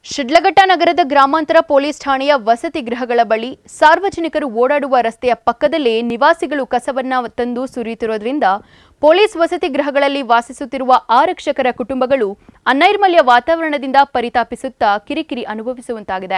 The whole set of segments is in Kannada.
ಶಿಡ್ಲಘಟ್ಟ ನಗರದ ಗ್ರಾಮಾಂತರ ಪೊಲೀಸ್ ಠಾಣೆಯ ವಸತಿ ಗೃಹಗಳ ಬಳಿ ಸಾರ್ವಜನಿಕರು ಓಡಾಡುವ ರಸ್ತೆಯ ಪಕ್ಕದಲ್ಲೇ ನಿವಾಸಿಗಳು ಕಸವನ್ನ ತಂದು ಸುರಿಯುತ್ತಿರುವುದರಿಂದ ಪೊಲೀಸ್ ವಸತಿ ಗೃಹಗಳಲ್ಲಿ ವಾಸಿಸುತ್ತಿರುವ ಆರಕ್ಷಕರ ಕುಟುಂಬಗಳು ಅನೈರ್ಮಲ್ಯ ವಾತಾವರಣದಿಂದ ಪರಿತಾಪಿಸುತ್ತಾ ಕಿರಿಕಿರಿ ಅನುಭವಿಸುವಂತಾಗಿದೆ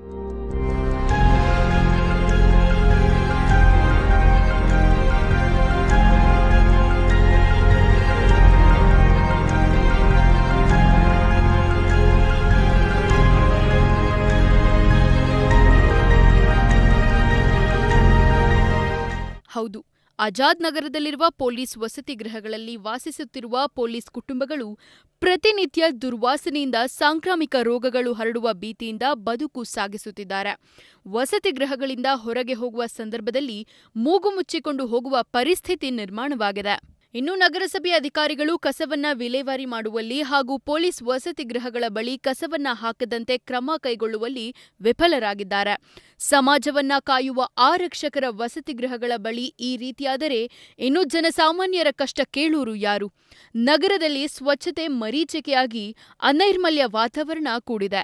ಹೌದು ಆಜಾದ್ ನಗರದಲ್ಲಿರುವ ಪೊಲೀಸ್ ವಸತಿ ಗೃಹಗಳಲ್ಲಿ ವಾಸಿಸುತ್ತಿರುವ ಪೊಲೀಸ್ ಕುಟುಂಬಗಳು ಪ್ರತಿನಿತ್ಯ ದುರ್ವಾಸನೆಯಿಂದ ಸಾಂಕ್ರಾಮಿಕ ರೋಗಗಳು ಹರಡುವ ಭೀತಿಯಿಂದ ಬದುಕು ಸಾಗಿಸುತ್ತಿದ್ದಾರೆ ವಸತಿ ಗೃಹಗಳಿಂದ ಹೊರಗೆ ಹೋಗುವ ಸಂದರ್ಭದಲ್ಲಿ ಮೂಗು ಮುಚ್ಚಿಕೊಂಡು ಹೋಗುವ ಪರಿಸ್ಥಿತಿ ನಿರ್ಮಾಣವಾಗಿದೆ ಇನ್ನು ನಗರಸಭೆ ಅಧಿಕಾರಿಗಳು ಕಸವನ್ನ ವಿಲೇವಾರಿ ಮಾಡುವಲ್ಲಿ ಹಾಗೂ ಪೊಲೀಸ್ ವಸತಿ ಗೃಹಗಳ ಬಳಿ ಕಸವನ್ನ ಹಾಕದಂತೆ ಕ್ರಮ ಕೈಗೊಳ್ಳುವಲ್ಲಿ ವಿಫಲರಾಗಿದ್ದಾರೆ ಸಮಾಜವನ್ನ ಕಾಯುವ ಆರಕ್ಷಕರ ವಸತಿ ಗೃಹಗಳ ಬಳಿ ಈ ರೀತಿಯಾದರೆ ಇನ್ನು ಜನಸಾಮಾನ್ಯರ ಕಷ್ಟ ಕೇಳೂರು ಯಾರು ನಗರದಲ್ಲಿ ಸ್ವಚ್ಛತೆ ಮರೀಚಿಕೆಯಾಗಿ ಅನೈರ್ಮಲ್ಯ ವಾತಾವರಣ ಕೂಡಿದೆ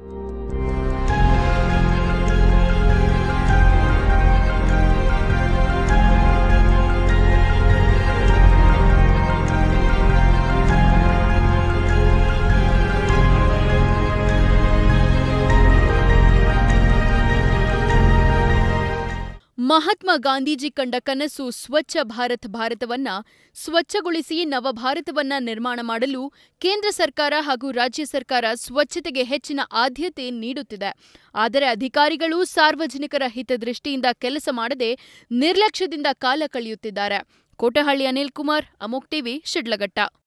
ಮಹಾತ್ಮ ಗಾಂಧೀಜಿ ಕಂಡ ಕನಸು ಸ್ವಚ್ಛ ಭಾರತ್ ಭಾರತವನ್ನ ಸ್ವಚ್ಛಗೊಳಿಸಿ ನವಭಾರತವನ್ನ ನಿರ್ಮಾಣ ಮಾಡಲು ಕೇಂದ್ರ ಸರ್ಕಾರ ಹಾಗೂ ರಾಜ್ಯ ಸರ್ಕಾರ ಸ್ವಚ್ಛತೆಗೆ ಹೆಚ್ಚಿನ ಆದ್ಯತೆ ನೀಡುತ್ತಿದೆ ಆದರೆ ಅಧಿಕಾರಿಗಳು ಸಾರ್ವಜನಿಕರ ಹಿತದೃಷ್ಟಿಯಿಂದ ಕೆಲಸ ಮಾಡದೆ ನಿರ್ಲಕ್ಷ್ಯದಿಂದ ಕಾಲ ಕಳೆಯುತ್ತಿದ್ದಾರೆ ಕೋಟಹಳ್ಳಿ ಅನಿಲ್ ಕುಮಾರ್ ಅಮೋಕ್ ಟಿವಿ ಶಿಡ್ಲಘಟ್ಟ